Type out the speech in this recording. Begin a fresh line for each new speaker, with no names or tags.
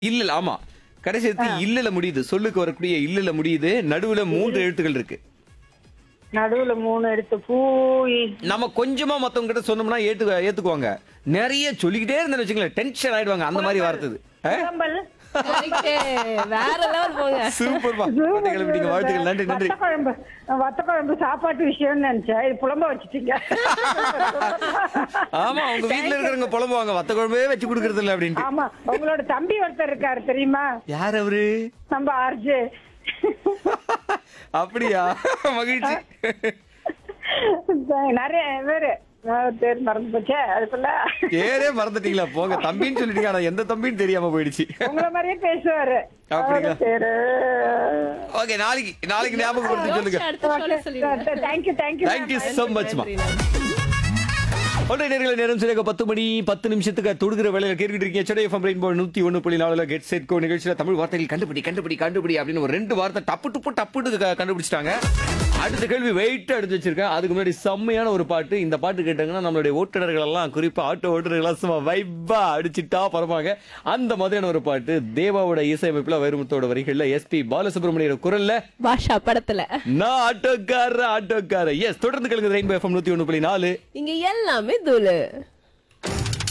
இல்ல இல்ல, ஆமா கடைசி எழுத்து இல்லல முடியுது சொல்லுக்கு வரக்கூடிய இல்லல முடியுது நடுவுல மூன்று எழுத்துக்கள் இருக்கு
நடுவுல மூணு எடுத்து பூ
நம்ம கொஞ்சமா மத்தவங்க கிட்ட சொன்னோம்னா ஏத்து ஏத்துக்குவாங்க நிறைய சொல்லிக்கிட்டே இருந்தேன்னு வச்சுங்களேன் டென்ஷன் ஆயிடுவாங்க அந்த மாதிரி வார்த்தது
புலம்பல்
Correct. வேற லெவல் போங்க
சூப்பர்மா வாழ்த்துக்கள் விட்டீங்க வாழ்த்துக்கள் நன்றி நன்றி
வத்த குழம்பு வத்த குழம்பு சாப்பாட்டு விஷயம்னு நினைச்சேன் இது புலம்ப வச்சுட்டீங்க
ஆமா அவங்க வீட்ல இருக்கிறவங்க புலம்புவாங்க வத்த குழம்பே வச்சு கொடுக்கறது இல்ல அப்படின்ட்டு
ஆமா உங்களோட தம்பி ஒருத்தர் இருக்காரு தெரியுமா
யார் அவரு
நம்ம ஆர்ஜே
அப்படியா மகிழ்ச்சி
நிறைய பேரு நான் பேர் மறந்து போச்சே அதுக்குள்ள
பேரே மறந்துட்டீங்களா போங்க தம்பின்னு சொல்லிட்டீங்க ஆனா எந்த தம்பின்னு தெரியாம போயிடுச்சு
உங்கள மாதிரியே பேசுவாரு
அப்படிங்களா?
அவரு பேரு
ஓகே நாளைக்கு நாளைக்கு ஞாபகப்படுத்தி சொல்லுங்க
அடுத்த சொல்ல சொல்லிடுங்க
தேங்க்யூ தேங்க்யூ
தேங்க்யூ சோ மச்மா
நன்றி, நன்றி.
ஒன்றை நேர்களை நேரம் சரியாக பத்து மணி பத்து நிமிஷத்துக்கு தொடுகிற வேலையில கேட்டுக்கிட்டு இருக்கீங்க சென்னை எஃப்எம் ரெயின்போ நூத்தி ஒண்ணு புள்ளி நாலுல கெட் செட் கோ நிகழ்ச்சியில தமிழ் வார்த்தைகள் கண்டுபிடி கண்டுபிடி கண்டுபிடி அப்படின்னு ஒரு ரெண்டு வார்த்தை டப்பு டுப்பு டப்புட்டு க- கண்டுபிடிச்சிட்டாங்க அடுத்த கேள்வி வெயிட் எடுத்து வச்சிருக்கேன் அதுக்கு முன்னாடி செம்மையான ஒரு பாட்டு இந்த பாட்டு கேட்டாங்கன்னா நம்மளுடைய ஓட்டுநர்கள் எல்லாம் குறிப்பா ஆட்டோ ஓட்டுநர்கள் சும்மா வைப்பா அடிச்சுட்டா பரவாங்க அந்த மாதிரியான ஒரு பாட்டு தேவாவோட இசையமைப்புல வைரமுத்தோட வரிகள்ல எஸ்பி பாலசுப்ரமணியோட குரல்ல
பாஷா படத்துல
நான் ஆட்டோக்கார ஆட்டோக்கார எஸ் தொடர்ந்து கேளுங்க ரெயின்போ எஃப்எம் நூத்தி ஒண்ணு புள்ளி நாலு
இங்க எல்லாமே தூளு